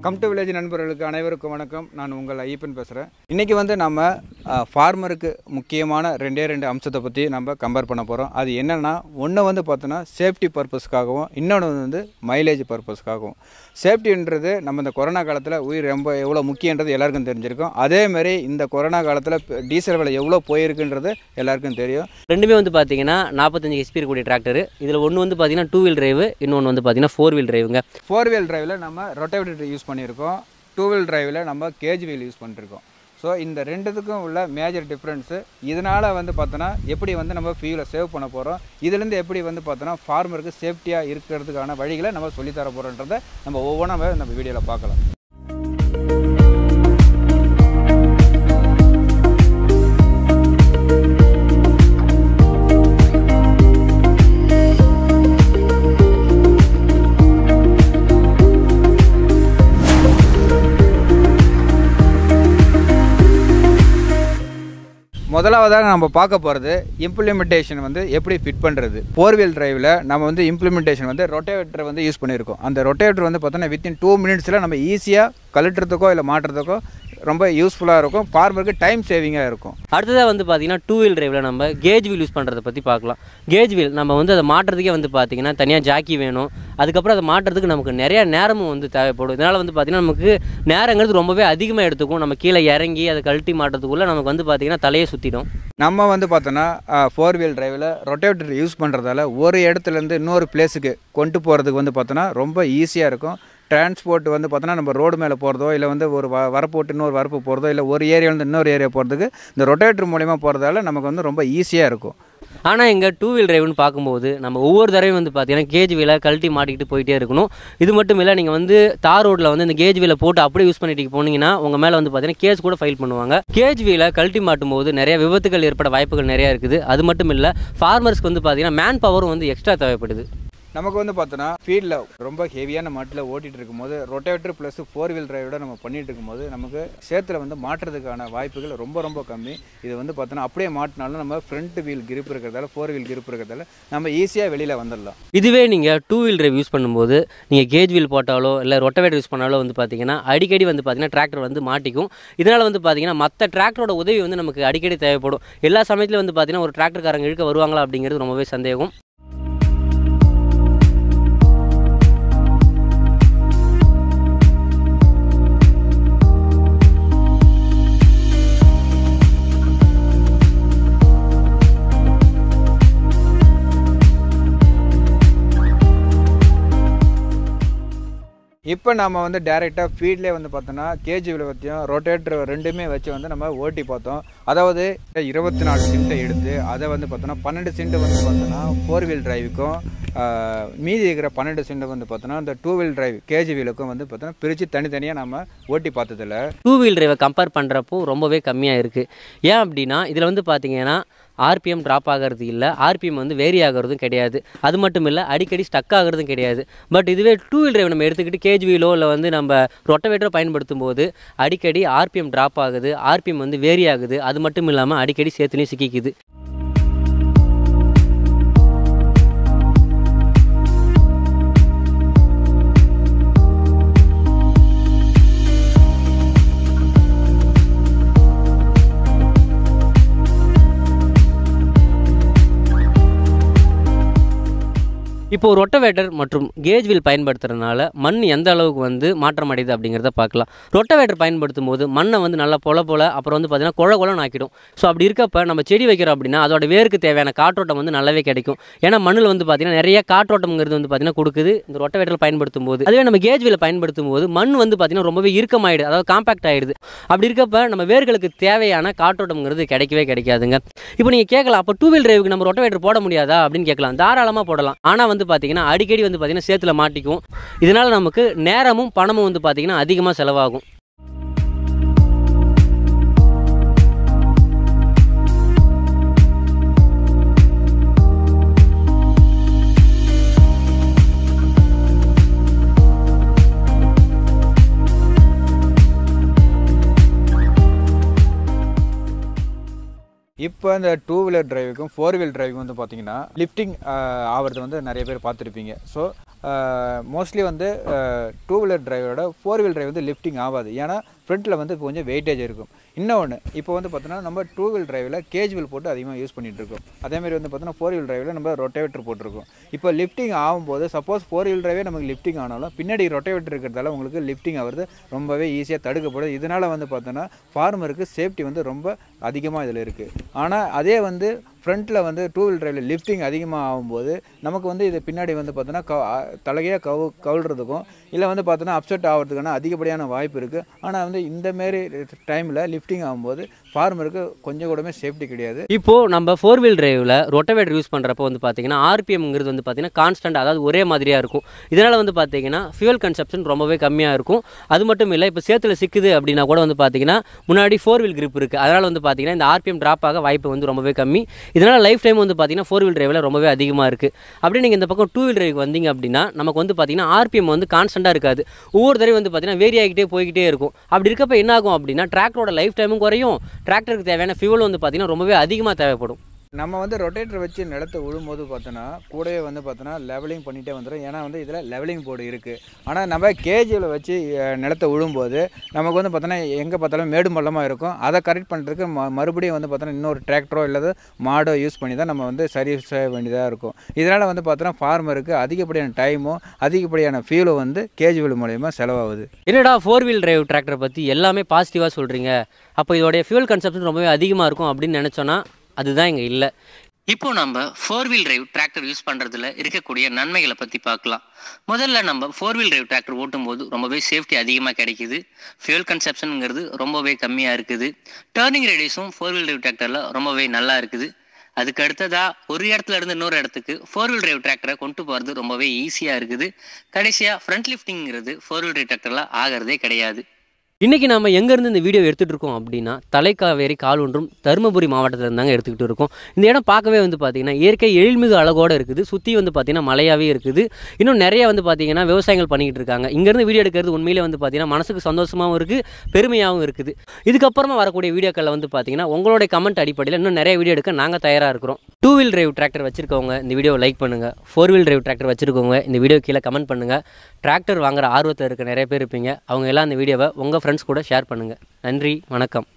come to village நண்பர்களுக்கு அனைவருக்கும் வணக்கம் நான் உங்கள் ஐயப்பன் பேசுகிறேன் இன்றைக்கி வந்து நம்ம ஃபார்மருக்கு முக்கியமான ரெண்டே ரெண்டு அம்சத்தை பற்றி நம்ம கம்பேர் பண்ண போகிறோம் அது என்னென்னா ஒன்று வந்து பார்த்தோன்னா சேஃப்டி பர்பஸ்க்காகவும் இன்னொன்று வந்து மைலேஜ் பர்பஸ்க்காகவும் சேஃப்டின்றது நம்ம இந்த கொரோனா காலத்தில் உயிர் ரொம்ப எவ்வளோ முக்கியன்றது எல்லாருக்கும் தெரிஞ்சிருக்கும் அதேமாரி இந்த கொரோனா காலத்தில் டீசல் விலை எவ்வளோ போயிருக்குன்றது எல்லாருக்கும் தெரியும் ரெண்டுமே வந்து பார்த்தீங்கன்னா நாற்பத்தஞ்சு ஹெச்பி இருக்கக்கூடிய டிராக்டர் இதில் ஒன்று வந்து பார்த்தீங்கன்னா டூ வீல் டிரைவு இன்னொன்று வந்து பார்த்தீங்கன்னா ஃபோர் வீல் டிரைவுங்க ஃபோர் வீல் டிரைவில் நம்ம ரொட்டேவேட்டர் யூஸ் பண்ணியிருக்கோம் டூ வீல் டிரைவில் நம்ம கேஜ் வீல் யூஸ் பண்ணிருக்கோம் ஸோ இந்த ரெண்டுத்துக்கும் உள்ள மேஜர் டிஃப்ரென்ஸு இதனால் வந்து பார்த்தோன்னா எப்படி வந்து நம்ம ஃபியூலை சேவ் பண்ண போகிறோம் இதுலேருந்து எப்படி வந்து பார்த்தோன்னா ஃபார்மருக்கு சேஃப்டியாக இருக்கிறதுக்கான வழிகளை நம்ம சொல்லித்தர போகிறோன்றதை நம்ம ஒவ்வொன்றா நம்ம வீடியோவில் பார்க்கலாம் முதலாவதாக நம்ம பார்க்க போகிறது இம்ப்ளிமெண்டேஷன் வந்து எப்படி ஃபிட் பண்ணுறது ஃபோர் வீல் டிரைவில் நம்ம வந்து இம்ப்ளிமெண்டேஷன் வந்து ரொட்டேவேட்டர் வந்து யூஸ் பண்ணியிருக்கோம் அந்த ரொட்டேவேட்டர் வந்து பார்த்தோன்னா வித்தின் டூ மினிட்ஸில் நம்ம ஈஸியாக கழட்டுறதுக்கோ இல்லை மாட்டுறதுக்கோ ரொம்ப யூஸ்ஃபுல்லாக இருக்கும் ஃபார்மருக்கு டைம் சேவிங்காக இருக்கும் அடுத்ததாக வந்து பார்த்தீங்கன்னா டூ வீல் டிரைவில் நம்ம கேஜ் வீல் யூஸ் பண்ணுறதை பற்றி பார்க்கலாம் கேஜ் வீல் நம்ம வந்து அதை மாட்டுறதுக்கே வந்து பார்த்தீங்கன்னா தனியாக ஜாக்கி வேணும் அதுக்கப்புறம் அதை மாட்டுறதுக்கு நமக்கு நிறைய நேரமும் வந்து தேவைப்படும் இதனால் வந்து பார்த்தீங்கன்னா நமக்கு நேரங்கிறது ரொம்பவே அதிகமாக எடுத்துக்கும் நம்ம கீழே இறங்கி அதை கழட்டி மாட்டுறதுக்குள்ளே நமக்கு வந்து பார்த்தீங்கன்னா தலையை சுற்றிடும் நம்ம வந்து பார்த்தோன்னா ஃபோர் வீல் டிரைவில் ரொட்டேட்டர் யூஸ் பண்ணுறதால ஒரு இடத்துலேருந்து இன்னொரு பிளேஸுக்கு கொண்டு போகிறதுக்கு வந்து பார்த்தோன்னா ரொம்ப ஈஸியாக இருக்கும் டிரான்ஸ்போர்ட் வந்து பார்த்தோன்னா நம்ம ரோடு மேலே போகிறதோ இல்லை வந்து ஒரு வ வரப்பு விட்டு இன்னொரு வரப்பு போகிறதோ இல்லை ஒரு ஏரியாவிலேருந்து இன்னொரு ஏரியா போகிறதுக்கு இந்த ரொட்டேட்டர் மூலிமா போகிறதால நமக்கு வந்து ரொம்ப ஈஸியாக இருக்கும் ஆனால் இங்கே டூ வீல் டிரைவ்னு பார்க்கும்போது நம்ம ஒவ்வொரு தடவையும் வந்து பார்த்தீங்கன்னா கேஜ் வீலை கழட்டி மாட்டிக்கிட்டு போயிட்டே இருக்கணும் இது மட்டும் இல்லை நீங்கள் வந்து தார் ரோட்டில் வந்து இந்த கேஜ் வீலை போட்டு அப்படியே யூஸ் பண்ணிட்டு போனீங்கன்னா உங்கள் மேலே வந்து பார்த்தீங்கன்னா கேஸ் கூட ஃபைல் பண்ணுவாங்க கேஜ் வீலை கழட்டி மாட்டும் போது நிறைய விபத்துகள் ஏற்பட வாய்ப்புகள் நிறையா இருக்குது அது மட்டும் இல்லை ஃபார்மர்ஸ்க்கு வந்து பார்த்தீங்கன்னா மேன் பவரும் வந்து எக்ஸ்ட்ரா தேவைப்படுது நமக்கு வந்து பார்த்தோன்னா ஃபீல்டில் ரொம்ப ஹெவியான மாட்டில் ஓட்டிகிட்டு இருக்கும்போது ரொட்டேட்டர் ப்ளஸ் ஃபோர் வீல் டிரைவோட நம்ம பண்ணிட்டு இருக்கும்போது நமக்கு சேத்துல வந்து மாட்டுறதுக்கான வாய்ப்புகள் ரொம்ப ரொம்ப கம்மி இது வந்து பார்த்தோன்னா அப்படியே மாட்டினாலும் நம்ம ஃப்ரண்ட் வீல் கிரிப் இருக்கிறதால ஃபோர் வீல் கிரிப் இருக்கிறதால நம்ம ஈஸியாக வெளியில் வந்துடலாம் இதுவே நீங்கள் டூ வீல் டிரைவ் யூஸ் பண்ணும்போது நீங்கள் கேஜ் வீல் போட்டாலோ இல்லை ரொட்டவேட்டர் யூஸ் பண்ணாலோ வந்து பார்த்தீங்கன்னா அடிக்கடி வந்து பார்த்தீங்கன்னா டிராக்டர் வந்து மாட்டிக்கும் இதனால் வந்து பார்த்தீங்கன்னா மற்ற டிராக்டரோட உதவி வந்து நமக்கு அடிக்கடி தேவைப்படும் எல்லா சமயத்துலையும் வந்து பார்த்தீங்கன்னா ஒரு டிராக்டர்காரங்க இழுக்க வருவாங்களா அப்படிங்கிறது ரொம்பவே சந்தேகம் இப்போ நம்ம வந்து டேரெக்டாக ஃபீல்ட்லேயே வந்து பார்த்தோன்னா கேஜி வீலை பற்றியும் ரொட்டேட்டர் ரெண்டுமே வச்சு வந்து நம்ம ஓட்டி பார்த்தோம் அதாவது இருபத்தி நாலு சிண்டை எடுத்து அதை வந்து பார்த்தோன்னா பன்னெண்டு சிண்டு வந்து பார்த்தோன்னா ஃபோர் வீல் டிரைவுக்கும் மீதி இருக்கிற பன்னெண்டு சிண்டை வந்து பார்த்தோன்னா இந்த டூ வீல் டிரைவ் கேஜி வீலுக்கும் வந்து பார்த்தோன்னா பிரித்து தனித்தனியாக நம்ம ஓட்டி பார்த்ததில்ல டூ வீல் டிரைவை கம்பேர் பண்ணுறப்போ ரொம்பவே கம்மியாக இருக்குது ஏன் அப்படின்னா இதில் வந்து பார்த்தீங்கன்னா ஆர்பிஎம் ட்ராப் ஆகிறது இல்லை ஆர்பிஎம் வந்து வேரி ஆகிறதும் கிடையாது அது மட்டும் இல்லை அடிக்கடி ஸ்டக் ஆகிறதும் கிடையாது பட் இதுவே டூ வீல் டிரைவ் நம்ம எடுத்துக்கிட்டு கேஜ் வீலோ இல்லை வந்து நம்ம ரொட்டவேட்டரோ பயன்படுத்தும் போது அடிக்கடி ஆர்பிஎம் ட்ராப் ஆகுது ஆர்பிஎம் வந்து வேரி ஆகுது அது மட்டும் இல்லாமல் அடிக்கடி சேத்துலையும் சிக்கிக்குது இப்போ ரொட்டவேட்டர் மற்றும் கேஜ் வீல் பயன்படுத்துறதுனால மண் எந்த அளவுக்கு வந்து மாற்றம் அடையுது அப்படிங்கிறத பார்க்கலாம் ரொட்டவேட்டர் பயன்படுத்தும் போது மண்ணை வந்து நல்லா பொல பொல அப்புறம் வந்து பார்த்தீங்கன்னா குழ குழன்னு ஆக்கிடும் ஸோ அப்படி இருக்கப்ப நம்ம செடி வைக்கிறோம் அப்படின்னா அதோட வேருக்கு தேவையான காற்றோட்டம் வந்து நல்லாவே கிடைக்கும் ஏன்னா மண்ணில் வந்து பார்த்தீங்கன்னா நிறைய காற்றோட்டம்ங்கிறது வந்து பார்த்தீங்கன்னா கொடுக்குது இந்த ரொட்டவேட்டர் பயன்படுத்தும் போது அதுவே நம்ம கேஜ் வீலை பயன்படுத்தும் போது மண் வந்து பார்த்தீங்கன்னா ரொம்பவே இறுக்கமாயிடுது அதாவது காம்பாக்ட் ஆயிடுது அப்படி இருக்கப்ப நம்ம வேர்களுக்கு தேவையான காற்றோட்டம்ங்கிறது கிடைக்கவே கிடைக்காதுங்க இப்போ நீங்கள் கேட்கலாம் அப்போ டூ வீல் டிரைவுக்கு நம்ம ரொட்டவேட்டர் போட முடியாதா அப்படின்னு கேட்கலாம் தாராளமாக போடலாம் ஆனால் வந்து பார்த்தீங்கன்னா அடிக்கடி வந்து பார்த்தீங்கன்னா சேத்துல மாட்டிக்கும் இதனால் நமக்கு நேரமும் பணமும் வந்து பார்த்தீங்கன்னா அதிகமாக செலவாகும் இப்போ இந்த டூ வீலர் டிரைவுக்கும் ஃபோர் வீல் டிரைவுக்கும் வந்து பார்த்தீங்கன்னா லிஃப்டிங் ஆகிறது வந்து நிறைய பேர் பார்த்துருப்பீங்க ஸோ மோஸ்ட்லி வந்து டூ வீலர் டிரைவரோட ஃபோர் வீல் டிரைவ் வந்து லிஃப்டிங் ஆகாது ஏன்னா ஃப்ரண்ட்டில் வந்து கொஞ்சம் வெயிட்டேஜ் இருக்கும் இன்னொன்று இப்போ வந்து பார்த்தோன்னா நம்ம டூ வீல் டிரைவில் கேஜ் வீல் போட்டு அதிகமாக யூஸ் பண்ணிட்டு இருக்கோம் அதேமாதிரி வந்து பார்த்தோன்னா ஃபோர் வீல் டிரைவில் நம்ம ரொட்டேவேட்டர் போட்டிருக்கோம் இப்போ லிஃப்டிங் ஆகும்போது சப்போஸ் ஃபோர் வீல் டிரைவே நமக்கு லிஃப்டிங் ஆனாலும் பின்னாடி ரொட்டேவேட்டர் இருக்கிறதால உங்களுக்கு லிஃப்டிங் ஆகிறது ரொம்பவே ஈஸியாக தடுக்கப்படுது இதனால் வந்து பார்த்தோன்னா ஃபார்மருக்கு சேஃப்டி வந்து ரொம்ப அதிகமாக இதில் இருக்குது ஆனால் அதே வந்து ஃப்ரண்ட்டில் வந்து டூ வீல் டிரைவில் லிஃப்டிங் அதிகமாக ஆகும்போது நமக்கு வந்து இது பின்னாடி வந்து பார்த்தோன்னா க தலையாக கவு கவுள்றதுக்கும் இல்லை வந்து பார்த்தோன்னா அப்செட் ஆகிறதுக்கான அதிகப்படியான வாய்ப்பு இருக்குது ஆனால் வந்து இந்தமாரி டைமில் லிஃப்டிங் ஆகும்போது ஃபார்மருக்கு கொஞ்சம் கூடமே சேஃப்டி கிடையாது இப்போ நம்ம ஃபோர் வீல் டிரைவில் ரொட்டவேட்டர் யூஸ் பண்ணுறப்போ வந்து பார்த்தீங்கன்னா ஆர்பிஎம்ங்கிறது வந்து பார்த்தீங்கன்னா கான்ஸ்டன்ட் அதாவது ஒரே மாதிரியாக இருக்கும் இதனால் வந்து பார்த்தீங்கன்னா ஃபியூல் கன்சப்ஷன் ரொம்பவே கம்மியாக இருக்கும் அது மட்டும் இல்லை இப்போ சேத்துல சிக்குது அப்படின்னா கூட வந்து பார்த்தீங்கன்னா முன்னாடி ஃபோர் வீல் grip இருக்குது அதனால் வந்து பார்த்தீங்கன்னா இந்த ஆர்பிஎம் ட்ராப் ஆக வாய்ப்பு வந்து ரொம்பவே கம்மி இதனால் லைஃப் டைம் வந்து பார்த்தீங்கன்னா ஃபோர் வீல் டிரைவில் ரொம்பவே அதிகமாக இருக்குது அப்படியே நீங்கள் இந்த பக்கம் டூ வீல் டிரைவ் வந்தீங்க அப்படின்னா நமக்கு வந்து பார்த்தீங்கன்னா ஆர்பிஎம் வந்து கான்ஸ்டண்ட்டாக இருக்காது ஒவ்வொரு தடவை வந்து பார்த்தீங்கன்னா வேரி ஆகிட்டே போய்கிட்டே இருக்கும் அப்படி இருக்கப்ப என்ன ஆகும் அப்படின்னா டிராக்டரோட லைஃப் டைமும் குறையும் டிராக்டருக்கு தேவையான ஃபியூல் வந்து பார்த்தீங்கன்னா ரொம்பவே அதிகமாக தேவைப்படும் நம்ம வந்து ரொட்டேட்டர் வச்சு நிலத்தை விழும்போது பார்த்தோன்னா கூடவே வந்து பார்த்தோன்னா லெவலிங் பண்ணிகிட்டே வந்துடும் ஏன்னா வந்து இதில் லெவலிங் போர்டு இருக்குது ஆனால் நம்ம கேஜியில் வச்சு அஹ், நிலத்தை விழும்போது நமக்கு வந்து பார்த்தோன்னா எங்கே பார்த்தாலும் மேடு பள்ளமாக இருக்கும் அதை கரெக்ட் பண்ணுறதுக்கு ம மறுபடியும் வந்து பார்த்தோன்னா இன்னொரு டிராக்டரோ இல்லை மாடோ யூஸ் பண்ணி தான் நம்ம வந்து சரி செய்ய வேண்டியதாக இருக்கும் இதனால் வந்து பார்த்தோன்னா ஃபார்மருக்கு அதிகப்படியான டைமும் அதிகப்படியான ஃபியூலும் வந்து கேஜ் வீல் மூலயமா செலவாகுது என்னடா ஃபோர் வீல் டிரைவ் டிராக்டரை பற்றி எல்லாமே பாசிட்டிவாக சொல்கிறீங்க அப்போ இதோடைய ஃபியூல் கன்சப்ஷன் ரொம்பவே அதிகமாக இருக்கும் அப்படின்னு நினச்சோன்னா அதுதான் இங்கே இல்லை இப்போ நம்ம four wheel drive tractor use பண்ணுறதுல இருக்கக்கூடிய நன்மைகளை பற்றி பார்க்கலாம் முதல்ல நம்ம ஃபோர் வீல் டிரைவ் டிராக்டர் ஓட்டும்போது ரொம்பவே சேஃப்டி அதிகமாக கிடைக்குது ஃபியூல் கன்சப்ஷனுங்கிறது ரொம்பவே கம்மியாக இருக்குது டேர்னிங் ரேடியஸும் ஃபோர் வீல் டிரைவ் டிராக்டரில் ரொம்பவே நல்லா இருக்குது அதுக்கு அடுத்ததா ஒரு இடத்துல இருந்து இன்னொரு இடத்துக்கு ஃபோர் வீல் டிரைவ் டிராக்டரை கொண்டு போகிறது ரொம்பவே ஈஸியாக இருக்குது கடைசியாக ஃப்ரண்ட் லிஃப்டிங்கிறது ஃபோர் வீல் டிரைவ் டிராக்டரில் ஆகிறதே கிடையாது இன்றைக்கி நம்ம எங்கேருந்து இந்த வீடியோ எடுத்துகிட்டு இருக்கோம் அப்படின்னா தலைக்காவேரி காலொன்றும் தருமபுரி மாவட்டத்தில் இருந்தாங்க எடுத்துக்கிட்டு இருக்கோம் இந்த இடம் பார்க்கவே வந்து பார்த்திங்கன்னா இயற்கை எழில்மிகு அழகோடு இருக்குது சுற்றி வந்து பார்த்திங்கன்னா மலையாகவே இருக்குது இன்னும் நிறைய வந்து பார்த்திங்கன்னா விவசாயங்கள் பண்ணிக்கிட்டு இருக்காங்க இங்கேருந்து வீடியோ எடுக்கிறது உண்மையிலே வந்து பார்த்திங்கன்னா மனசுக்கு சந்தோஷமாகவும் இருக்குது பெருமையாகவும் இருக்குது இதுக்கப்புறமா வரக்கூடிய வீடியோக்களில் வந்து பார்த்திங்கன்னா உங்களுடைய கமெண்ட் அடிப்படையில் இன்னும் நிறைய வீடியோ எடுக்க நாங்கள் தயாராக இருக்கிறோம் டூ வீல் டிரைவ் டிராக்டர் வச்சிருக்கவங்க இந்த வீடியோ லைக் பண்ணுங்கள் ஃபோர் வீல் டிரைவ் டிராக்டர் வச்சிருக்கவங்க இந்த வீடியோ கீழே கமெண்ட் பண்ணுங்கள் டிராக்டர் வாங்குற ஆர்வத்தில் இருக்க நிறைய பேர் இருப்பீங்க அவங்க எல்லாம் இந்த வீடியோவை உங்கள் ஃப்ரெண்ட்ஸ் கூட ஷேர் பண்ணுங்கள் நன்றி வணக்கம்